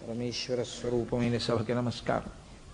పరమేశ్వర స్వరూపమైన సభకి నమస్కారం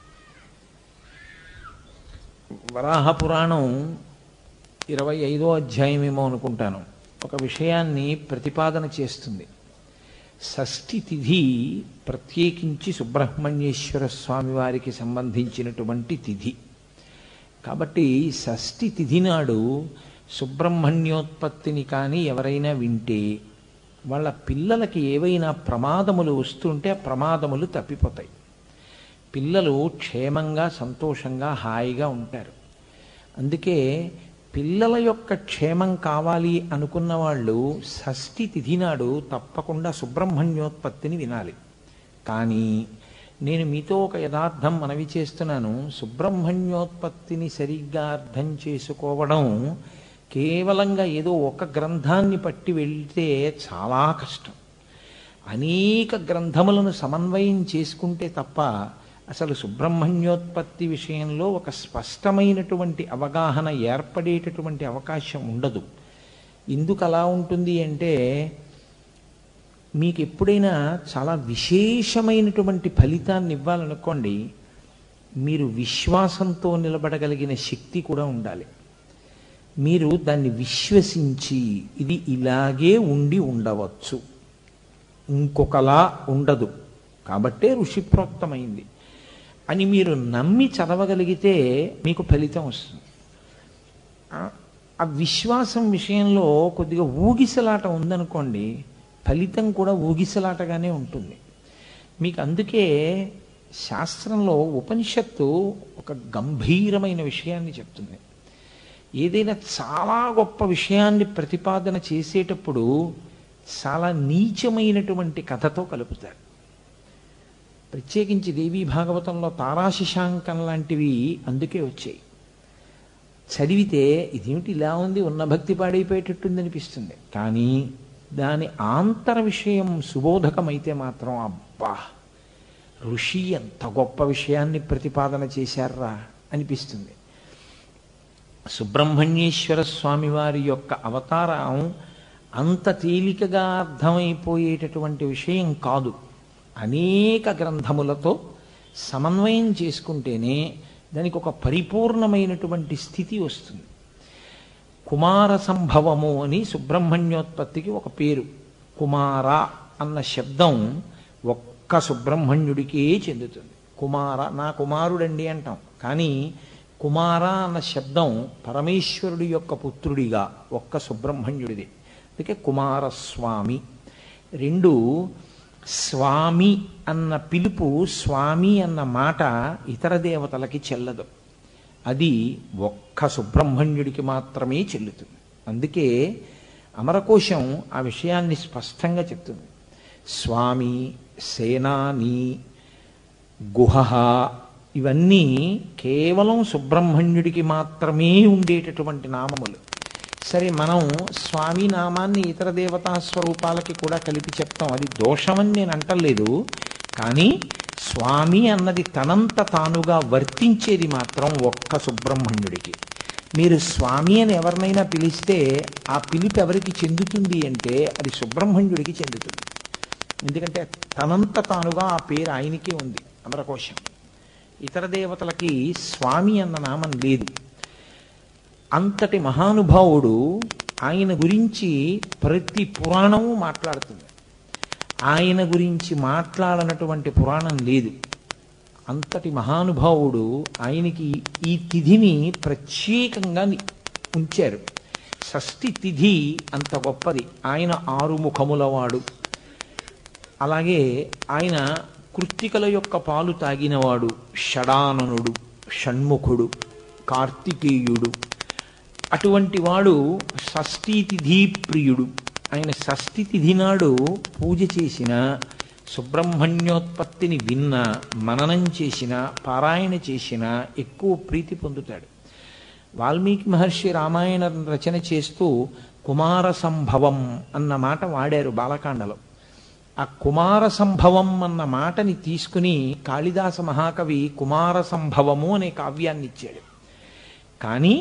వరాహ పురాణం ఇరవై ఐదో అధ్యాయమేమో అనుకుంటాను ఒక విషయాన్ని ప్రతిపాదన చేస్తుంది షష్ఠి తిథి ప్రత్యేకించి సుబ్రహ్మణ్యేశ్వర స్వామి వారికి సంబంధించినటువంటి తిథి కాబట్టి షష్ఠి తిథి నాడు సుబ్రహ్మణ్యోత్పత్తిని కానీ ఎవరైనా వింటే వాళ్ళ పిల్లలకి ఏవైనా ప్రమాదములు వస్తుంటే ఆ ప్రమాదములు తప్పిపోతాయి పిల్లలు క్షేమంగా సంతోషంగా హాయిగా ఉంటారు అందుకే పిల్లల యొక్క క్షేమం కావాలి అనుకున్న వాళ్ళు షష్ఠి తిథి నాడు తప్పకుండా సుబ్రహ్మణ్యోత్పత్తిని వినాలి కానీ నేను మీతో ఒక యథార్థం మనవి చేస్తున్నాను సుబ్రహ్మణ్యోత్పత్తిని సరిగ్గా అర్థం చేసుకోవడం కేవలంగా ఏదో ఒక గ్రంథాన్ని పట్టి వెళ్తే చాలా కష్టం అనేక గ్రంథములను సమన్వయం చేసుకుంటే తప్ప అసలు సుబ్రహ్మణ్యోత్పత్తి విషయంలో ఒక స్పష్టమైనటువంటి అవగాహన ఏర్పడేటటువంటి అవకాశం ఉండదు ఎందుకు అలా ఉంటుంది అంటే మీకు ఎప్పుడైనా చాలా విశేషమైనటువంటి ఫలితాన్ని ఇవ్వాలనుకోండి మీరు విశ్వాసంతో నిలబడగలిగిన శక్తి కూడా ఉండాలి మీరు దాన్ని విశ్వసించి ఇది ఇలాగే ఉండి ఉండవచ్చు ఇంకొకలా ఉండదు కాబట్టే ఋషిప్రోక్తమైంది అని మీరు నమ్మి చదవగలిగితే మీకు ఫలితం వస్తుంది ఆ విశ్వాసం విషయంలో కొద్దిగా ఊగిసలాట ఉందనుకోండి ఫలితం కూడా ఊగిసలాటగానే ఉంటుంది మీకు అందుకే శాస్త్రంలో ఉపనిషత్తు ఒక గంభీరమైన విషయాన్ని చెప్తుంది ఏదైనా చాలా గొప్ప విషయాన్ని ప్రతిపాదన చేసేటప్పుడు చాలా నీచమైనటువంటి కథతో కలుపుతారు ప్రత్యేకించి దేవీ భాగవతంలో తారాశిశాంకం లాంటివి అందుకే వచ్చాయి చదివితే ఇదేమిటి ఇలా ఉంది ఉన్న భక్తి పాడైపోయేటట్టుంది అనిపిస్తుంది కానీ దాని ఆంతర విషయం సుబోధకమైతే మాత్రం అబ్బా ఋషి ఎంత గొప్ప విషయాన్ని ప్రతిపాదన చేశారా అనిపిస్తుంది సుబ్రహ్మణ్యేశ్వర స్వామి వారి యొక్క అవతారం అంత తేలికగా అర్థమైపోయేటటువంటి విషయం కాదు అనేక గ్రంథములతో సమన్వయం చేసుకుంటేనే దానికి ఒక పరిపూర్ణమైనటువంటి స్థితి వస్తుంది కుమార సంభవము అని సుబ్రహ్మణ్యోత్పత్తికి ఒక పేరు కుమార అన్న శబ్దం ఒక్క సుబ్రహ్మణ్యుడికే చెందుతుంది కుమార నా కుమారుడండి అంటాం కానీ కుమార అన్న శబ్దం పరమేశ్వరుడి యొక్క పుత్రుడిగా ఒక్క సుబ్రహ్మణ్యుడిది అందుకే కుమారస్వామి రెండు స్వామి అన్న పిలుపు స్వామి అన్న మాట ఇతర దేవతలకి చెల్లదు అది ఒక్క సుబ్రహ్మణ్యుడికి మాత్రమే చెల్లుతుంది అందుకే అమరకోశం ఆ విషయాన్ని స్పష్టంగా చెప్తుంది స్వామి సేనాని గుహ ఇవన్నీ కేవలం సుబ్రహ్మణ్యుడికి మాత్రమే ఉండేటటువంటి నామములు సరే మనం స్వామి నామాన్ని ఇతర దేవతా స్వరూపాలకి కూడా కలిపి చెప్తాం అది దోషమని నేను అంటలేదు కానీ స్వామి అన్నది తనంత తానుగా వర్తించేది మాత్రం ఒక్క సుబ్రహ్మణ్యుడికి మీరు స్వామి అని ఎవరినైనా పిలిస్తే ఆ పిలుపు ఎవరికి చెందుతుంది అంటే అది సుబ్రహ్మణ్యుడికి చెందుతుంది ఎందుకంటే తనంత తానుగా ఆ పేరు ఆయనకే ఉంది అమరకోశం ఇతర దేవతలకి స్వామి అన్న నామం లేదు అంతటి మహానుభావుడు ఆయన గురించి ప్రతి పురాణము మాట్లాడుతుంది ఆయన గురించి మాట్లాడనటువంటి పురాణం లేదు అంతటి మహానుభావుడు ఆయనకి ఈ తిథిని ప్రత్యేకంగా ఉంచారు షష్ఠి తిథి అంత గొప్పది ఆయన ఆరు ముఖములవాడు అలాగే ఆయన కృత్తికల యొక్క పాలు తాగినవాడు షడాననుడు షణ్ముఖుడు కార్తికేయుడు అటువంటి వాడు షష్ఠీ తిథి ప్రియుడు ఆయన షష్ఠి తిథి నాడు పూజ చేసిన సుబ్రహ్మణ్యోత్పత్తిని విన్న మననం చేసిన పారాయణ చేసిన ఎక్కువ ప్రీతి పొందుతాడు వాల్మీకి మహర్షి రామాయణ రచన చేస్తూ కుమార సంభవం అన్న మాట వాడారు బాలకాండలో ఆ కుమార సంభవం అన్న మాటని తీసుకుని కాళిదాస మహాకవి కుమార సంభవము అనే కావ్యాన్ని ఇచ్చాడు కానీ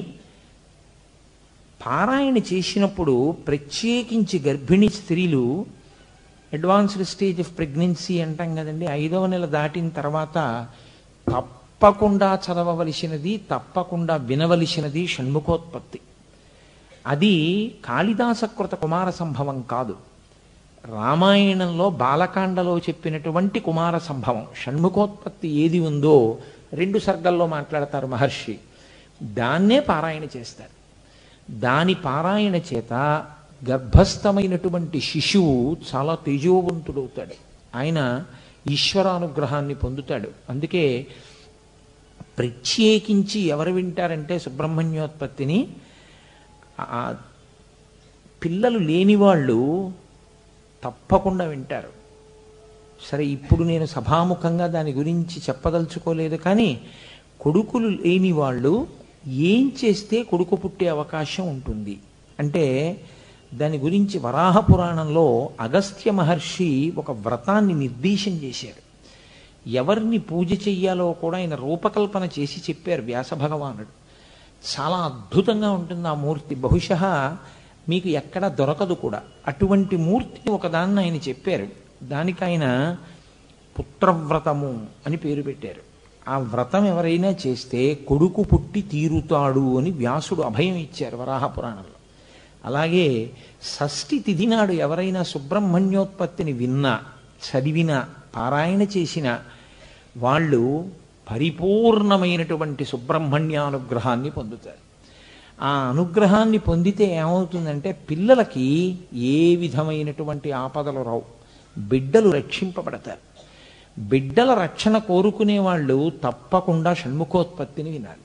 పారాయణ చేసినప్పుడు ప్రత్యేకించి గర్భిణీ స్త్రీలు అడ్వాన్స్డ్ స్టేజ్ ఆఫ్ ప్రెగ్నెన్సీ అంటాం కదండి ఐదవ నెల దాటిన తర్వాత తప్పకుండా చదవవలసినది తప్పకుండా వినవలసినది షణ్ముఖోత్పత్తి అది కాళిదాసకృత కుమార సంభవం కాదు రామాయణంలో బాలకాండలో చెప్పినటువంటి కుమార సంభవం షణ్ముఖోత్పత్తి ఏది ఉందో రెండు సర్గల్లో మాట్లాడతారు మహర్షి దాన్నే పారాయణ చేస్తారు దాని పారాయణ చేత గర్భస్థమైనటువంటి శిశువు చాలా తేజోవంతుడవుతాడు ఆయన ఈశ్వరానుగ్రహాన్ని పొందుతాడు అందుకే ప్రత్యేకించి ఎవరు వింటారంటే సుబ్రహ్మణ్యోత్పత్తిని ఆ పిల్లలు లేని వాళ్ళు తప్పకుండా వింటారు సరే ఇప్పుడు నేను సభాముఖంగా దాని గురించి చెప్పదలుచుకోలేదు కానీ కొడుకులు లేని వాళ్ళు ఏం చేస్తే కొడుకు పుట్టే అవకాశం ఉంటుంది అంటే దాని గురించి వరాహ పురాణంలో అగస్త్య మహర్షి ఒక వ్రతాన్ని నిర్దేశం చేశారు ఎవరిని పూజ చెయ్యాలో కూడా ఆయన రూపకల్పన చేసి చెప్పారు వ్యాస భగవానుడు చాలా అద్భుతంగా ఉంటుంది ఆ మూర్తి బహుశः మీకు ఎక్కడ దొరకదు కూడా అటువంటి మూర్తిని ఒకదాన్ని ఆయన చెప్పారు దానికి ఆయన పుత్రవ్రతము అని పేరు పెట్టారు ఆ వ్రతం ఎవరైనా చేస్తే కొడుకు పుట్టి తీరుతాడు అని వ్యాసుడు అభయం ఇచ్చారు వరాహ పురాణంలో అలాగే షష్ఠి తిథి నాడు ఎవరైనా సుబ్రహ్మణ్యోత్పత్తిని విన్నా చదివినా పారాయణ చేసిన వాళ్ళు పరిపూర్ణమైనటువంటి సుబ్రహ్మణ్యానుగ్రహాన్ని పొందుతారు ఆ అనుగ్రహాన్ని పొందితే ఏమవుతుందంటే పిల్లలకి ఏ విధమైనటువంటి ఆపదలు రావు బిడ్డలు రక్షింపబడతారు బిడ్డల రక్షణ కోరుకునే వాళ్ళు తప్పకుండా షణ్ముఖోత్పత్తిని వినాలి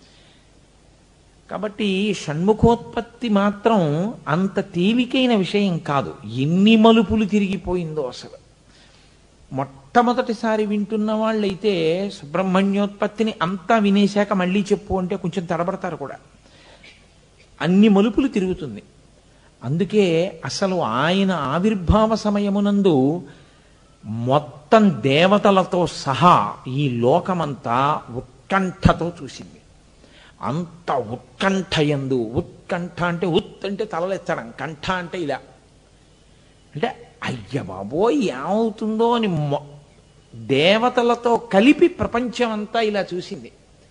కాబట్టి షణ్ముఖోత్పత్తి మాత్రం అంత తేలికైన విషయం కాదు ఎన్ని మలుపులు తిరిగిపోయిందో అసలు మొట్టమొదటిసారి వింటున్న వాళ్ళైతే సుబ్రహ్మణ్యోత్పత్తిని అంతా వినేశాక మళ్ళీ చెప్పు అంటే కొంచెం తడబడతారు కూడా అన్ని మలుపులు తిరుగుతుంది అందుకే అసలు ఆయన ఆవిర్భావ సమయమునందు మొత్తం దేవతలతో సహా ఈ లోకమంతా ఉత్కంఠతో చూసింది అంత ఉత్కంఠయందు ఉత్కంఠ అంటే ఉత్ అంటే తలలెత్తడం కంఠ అంటే ఇలా అంటే అయ్య బాబోయ్ ఏమవుతుందో అని మొ- దేవతలతో కలిపి ప్రపంచం అంతా ఇలా చూసింది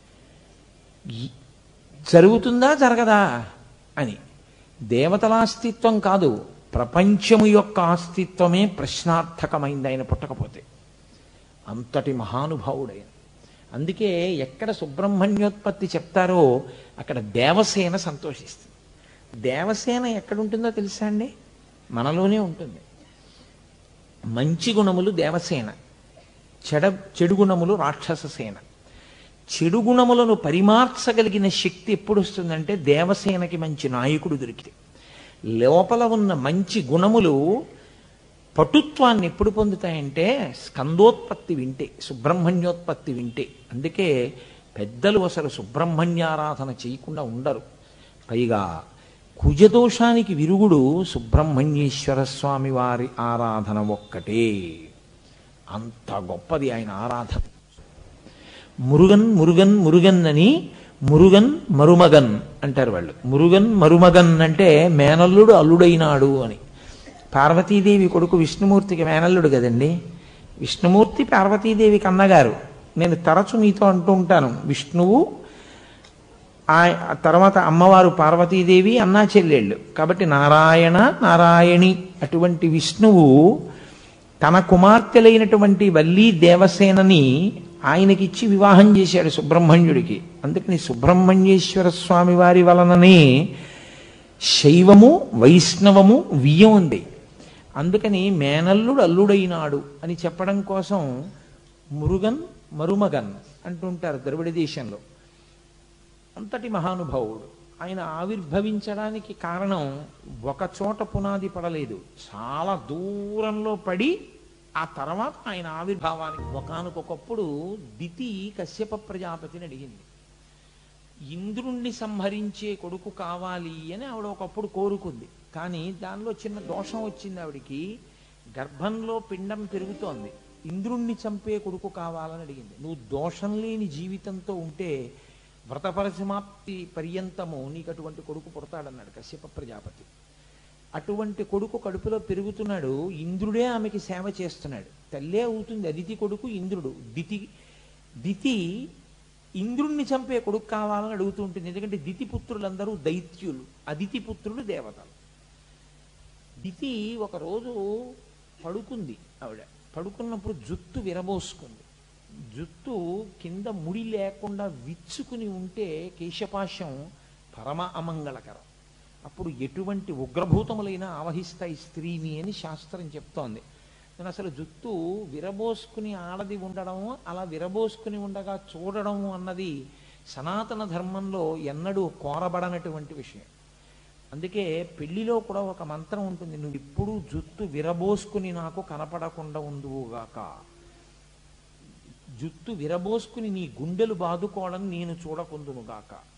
ఈ- జరుగుతుందా జరగదా అని దేవతల అస్తిత్వం కాదు ప్రపంచము యొక్క అస్తిత్వమే ప్రశ్నార్థకమైంది ఆయన పుట్టకపోతే అంతటి మహానుభావుడైన అందుకే ఎక్కడ సుబ్రహ్మణ్యోత్పత్తి చెప్తారో అక్కడ దేవసేన సంతోషిస్తుంది దేవసేన ఎక్కడుంటుందో తెలుసా అండి మనలోనే ఉంటుంది మంచి గుణములు దేవసేన చెడ చెడు గుణములు రాక్షస సేన చెడు గుణములను పరిమార్చగలిగిన శక్తి ఎప్పుడు వస్తుందంటే దేవసేనకి మంచి నాయకుడు దొరికితే లోపల ఉన్న మంచి గుణములు పటుత్వాన్ని ఎప్పుడు పొందుతాయంటే స్కందోత్పత్తి వింటే సుబ్రహ్మణ్యోత్పత్తి వింటే అందుకే పెద్దలు అసలు సుబ్రహ్మణ్యారాధన చేయకుండా ఉండరు పైగా కుజదోషానికి విరుగుడు సుబ్రహ్మణ్యేశ్వర స్వామి వారి ఆరాధన ఒక్కటే అంత గొప్పది ఆయన ఆరాధన మురుగన్ మురుగన్ మురుగన్ అని మురుగన్ మరుమగన్ అంటారు వాళ్ళు మురుగన్ మరుమగన్ అంటే మేనల్లుడు అల్లుడైనాడు అని పార్వతీదేవి కొడుకు విష్ణుమూర్తికి మేనల్లుడు కదండి విష్ణుమూర్తి పార్వతీదేవికి అన్నగారు నేను తరచు మీతో అంటూ ఉంటాను విష్ణువు ఆ ఆ తర్వాత అమ్మవారు పార్వతీదేవి అన్నా చెల్లెళ్ళు కాబట్టి నారాయణ నారాయణి అటువంటి విష్ణువు తన కుమార్తెలైనటువంటి వల్లీ దేవసేనని ఆయనకిచ్చి వివాహం చేశాడు సుబ్రహ్మణ్యుడికి అందుకని సుబ్రహ్మణ్యేశ్వర స్వామి వారి వలననే శైవము వైష్ణవము వియ్యం ఉంది అందుకని మేనల్లుడు అల్లుడైనాడు అని చెప్పడం కోసం మురుగన్ మరుమగన్ అంటుంటారు ద్రవిడ దేశంలో అంతటి మహానుభావుడు ఆయన ఆవిర్భవించడానికి కారణం ఒక చోట పునాది పడలేదు చాలా దూరంలో పడి ఆ తర్వాత ఆయన ఆవిర్భావానికి ఒకనకొకప్పుడు దితి కశ్యప ప్రజాపతిని అడిగింది ఇంద్రుణ్ణి సంహరించే కొడుకు కావాలి అని ఆవిడ ఒకప్పుడు కోరుకుంది కానీ దానిలో చిన్న దోషం వచ్చింది ఆవిడికి గర్భంలో పిండం పెరుగుతోంది ఇంద్రుణ్ణి చంపే కొడుకు కావాలని అడిగింది నువ్వు దోషం లేని జీవితంతో ఉంటే వ్రత పరిసమాప్తి పర్యంతము నీకు అటువంటి కొడుకు పుడతాడన్నాడు కశ్యప ప్రజాపతి అటువంటి కొడుకు కడుపులో పెరుగుతున్నాడు ఇంద్రుడే ఆమెకి సేవ చేస్తున్నాడు తల్లే అవుతుంది అదితి కొడుకు ఇంద్రుడు దితి దితి ఇంద్రుణ్ణి చంపే కొడుకు కావాలని అడుగుతూ ఉంటుంది ఎందుకంటే దితి పుత్రులందరూ దైత్యులు అదితి పుత్రులు దేవతలు దితి ఒకరోజు పడుకుంది ఆవిడ పడుకున్నప్పుడు జుత్తు విరబోసుకుంది జుత్తు కింద ముడి లేకుండా విచ్చుకుని ఉంటే కేశపాశం పరమ అమంగళకరం అప్పుడు ఎటువంటి ఉగ్రభూతములైనా ఆవహిస్తాయి స్త్రీని అని శాస్త్రం చెప్తోంది నేను అసలు జుత్తు విరబోసుకుని ఆడది ఉండడం అలా విరబోసుకుని ఉండగా చూడడం అన్నది సనాతన ధర్మంలో ఎన్నడూ కోరబడనటువంటి విషయం అందుకే పెళ్లిలో కూడా ఒక మంత్రం ఉంటుంది నువ్వు ఇప్పుడు జుత్తు విరబోసుకుని నాకు కనపడకుండా ఉందువుగాక జుత్తు విరబోసుకుని నీ గుండెలు బాదుకోవడం నేను చూడకుందునుగాక